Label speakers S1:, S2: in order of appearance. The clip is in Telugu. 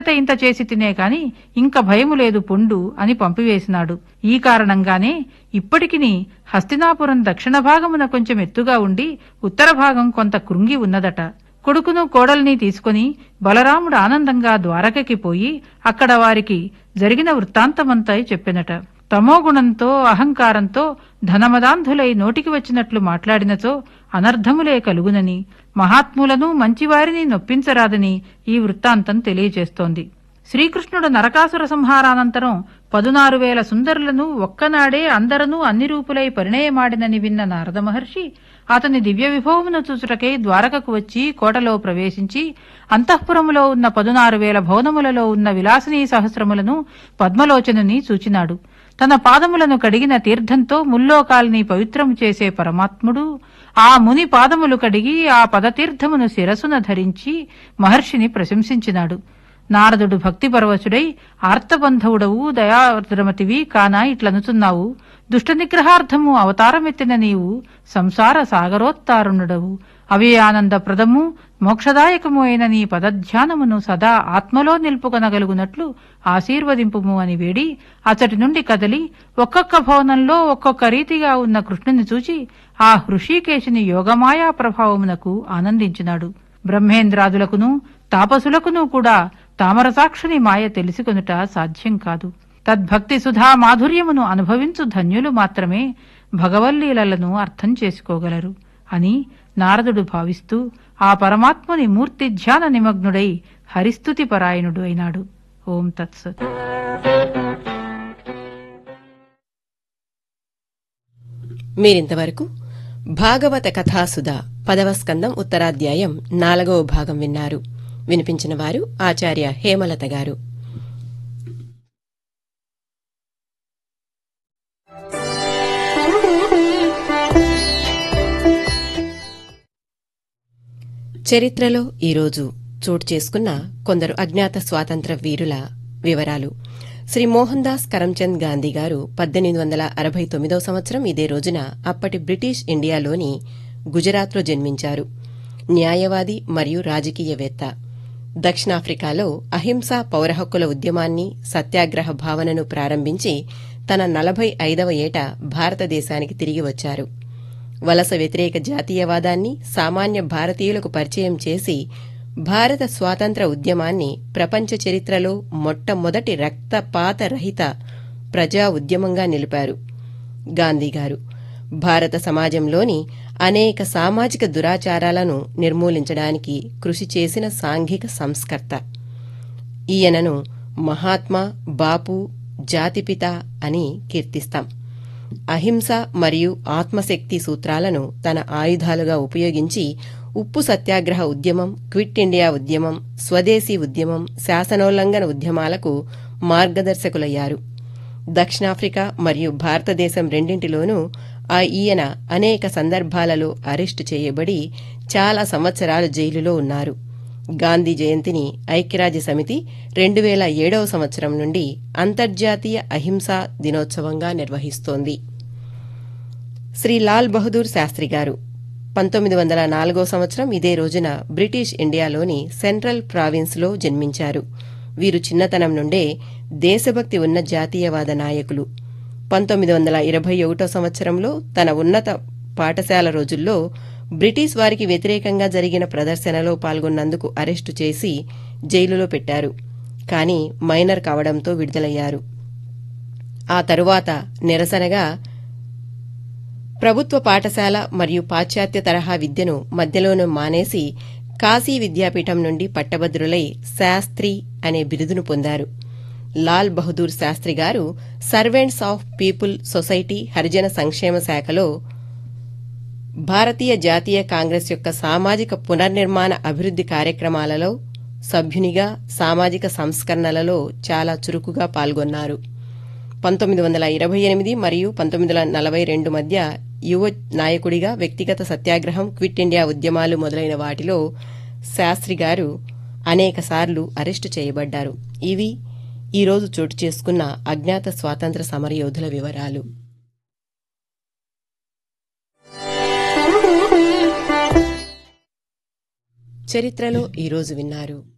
S1: ఇంత చేసి తినే కాని ఇంక భయము లేదు పొండు అని పంపివేసినాడు ఈ కారణంగానే ఇప్పటికిని హస్తినాపురం దక్షిణ భాగమున కొంచెం ఎత్తుగా ఉండి ఉత్తర భాగం కొంత కృంగి ఉన్నదట కొడుకును కోడల్ని తీసుకుని బలరాముడు ఆనందంగా ద్వారకకి పోయి అక్కడ వారికి జరిగిన వృత్తాంతమంతా చెప్పినట తమోగుణంతో అహంకారంతో ధనమదాంధులై నోటికి వచ్చినట్లు మాట్లాడినచో అనర్థములే కలుగునని మహాత్ములను మంచివారిని నొప్పించరాదని ఈ వృత్తాంతం తెలియజేస్తోంది శ్రీకృష్ణుడు నరకాసుర సంహారానంతరం పదునారు వేల సుందరులను ఒక్కనాడే అందరనూ అన్ని రూపులై పరిణయమాడినని విన్న నారద మహర్షి అతని దివ్య విభవమును చూచుటకై ద్వారకకు వచ్చి కోటలో ప్రవేశించి అంతఃపురములో ఉన్న పదునారు వేల భవనములలో ఉన్న విలాసినీ సహస్రములను పద్మలోచనుని చూచినాడు తన పాదములను కడిగిన తీర్థంతో ముల్లోకాల్ని పవిత్రము చేసే పరమాత్ముడు ఆ ముని పాదములు కడిగి ఆ పదతీర్థమును శిరసున ధరించి మహర్షిని ప్రశంసించినాడు నారదుడు భక్తి పరవశుడై ఆర్తబంధవుడవు దయాద్రమతివి కాన ఇట్లనుచున్నావు దుష్ట నిగ్రహార్థము అవతారమెత్తిన నీవు సంసార సాగరోత్తారుణుడవు అవ్యయానందప్రదము మోక్షదాయకము అయిన నీ పదధ్యానమును సదా ఆత్మలో నిలుపుకొనగలుగునట్లు ఆశీర్వదింపుము అని వేడి అతడి నుండి కదలి ఒక్కొక్క భవనంలో ఒక్కొక్క రీతిగా ఉన్న కృష్ణుని చూచి ఆ హృషికేశుని యోగమాయా ప్రభావమునకు ఆనందించినాడు బ్రహ్మేంద్రాదులకును తాపసులకును కూడా తామరసాక్షుని మాయ తెలుసుకొనుట సాధ్యం కాదు తద్భక్తి సుధా మాధుర్యమును అనుభవించు ధన్యులు మాత్రమే భగవల్లీలలను అర్థం చేసుకోగలరు అని నారదుడు భావిస్తూ ఆ పరమాత్ముని మూర్తి ధ్యాన నిమగ్నుడై హరిస్తుతి పరాయణుడు అయినాడు ఓం తత్సత్
S2: మీరింతవరకు భాగవత కథాసుధ పదవ స్కందం ఉత్తరాధ్యాయం నాలుగవ భాగం విన్నారు వినిపించిన వారు ఆచార్య హేమలత గారు చరిత్రలో ఈరోజు చోటు చేసుకున్న కొందరు అజ్ఞాత స్వాతంత్ర వీరుల వివరాలు శ్రీ మోహన్ దాస్ కరమ్చంద్ గాంధీ గారు పద్దెనిమిది వందల అరవై తొమ్మిదవ సంవత్సరం ఇదే రోజున అప్పటి బ్రిటిష్ ఇండియాలోని గుజరాత్లో జన్మించారు న్యాయవాది మరియు రాజకీయవేత్త దక్షిణాఫ్రికాలో అహింసా పౌరహక్కుల ఉద్యమాన్ని సత్యాగ్రహ భావనను ప్రారంభించి తన నలభై ఐదవ ఏట భారతదేశానికి తిరిగి వచ్చారు వలస వ్యతిరేక జాతీయవాదాన్ని సామాన్య భారతీయులకు పరిచయం చేసి భారత స్వాతంత్ర ఉద్యమాన్ని ప్రపంచ చరిత్రలో మొట్టమొదటి రక్తపాత రహిత ప్రజా ఉద్యమంగా నిలిపారు గాంధీగారు భారత సమాజంలోని అనేక సామాజిక దురాచారాలను నిర్మూలించడానికి కృషి చేసిన సాంఘిక సంస్కర్త ఈయనను మహాత్మా బాపు జాతిపిత అని కీర్తిస్తాం అహింస మరియు ఆత్మశక్తి సూత్రాలను తన ఆయుధాలుగా ఉపయోగించి ఉప్పు సత్యాగ్రహ ఉద్యమం క్విట్ ఇండియా ఉద్యమం స్వదేశీ ఉద్యమం శాసనోల్లంఘన ఉద్యమాలకు మార్గదర్శకులయ్యారు దక్షిణాఫ్రికా మరియు భారతదేశం రెండింటిలోనూ ఆ ఈయన అనేక సందర్భాలలో అరెస్టు చేయబడి చాలా సంవత్సరాలు జైలులో ఉన్నారు గాంధీ జయంతిని ఐక్యరాజ్య సమితి రెండు వేల ఏడవ సంవత్సరం నుండి అంతర్జాతీయ అహింసా దినోత్సవంగా నిర్వహిస్తోంది శ్రీ లాల్ బహదూర్ శాస్త్రి గారు పంతొమ్మిది వందల నాలుగో సంవత్సరం ఇదే రోజున బ్రిటిష్ ఇండియాలోని సెంట్రల్ ప్రావిన్స్లో జన్మించారు వీరు చిన్నతనం నుండే దేశభక్తి ఉన్న జాతీయవాద నాయకులు పంతొమ్మిది వందల ఇరవై ఒకటో సంవత్సరంలో తన ఉన్నత పాఠశాల రోజుల్లో బ్రిటిష్ వారికి వ్యతిరేకంగా జరిగిన ప్రదర్శనలో పాల్గొన్నందుకు అరెస్టు చేసి జైలులో పెట్టారు కానీ మైనర్ కావడంతో విడుదలయ్యారు ఆ తరువాత నిరసనగా ప్రభుత్వ పాఠశాల మరియు పాశ్చాత్య తరహా విద్యను మధ్యలోనే మానేసి కాశీ విద్యాపీఠం నుండి పట్టభద్రులై శాస్త్రి అనే బిరుదును పొందారు Lal Bahadur Shastri garu servants of people society హరిజన సంక్షేమ శాఖలో భారతీయ జాతీయ కాంగ్రెస్ యొక్క సామాజిక పునర్నిర్మాణ అభివృద్ది కార్యక్రమాలలో సభ్యునిగా సామాజిక సంస్కరణలలో చాలా చురుకుగా పాల్గొన్నారు పంతొమ్మిది వందల ఇరవై ఎనిమిది మరియు పంతొమ్మిది వందల నలభై రెండు మధ్య యువ నాయకుడిగా వ్యక్తిగత సత్యాగ్రహం క్విట్ ఇండియా ఉద్యమాలు మొదలైన వాటిలో శాస్త్రి గారు అనేకసార్లు అరెస్టు చేయబడ్డారు ఇవి ఈరోజు చోటు చేసుకున్న అజ్ఞాత స్వాతంత్ర సమరయోధుల వివరాలు చరిత్రలో ఈరోజు విన్నారు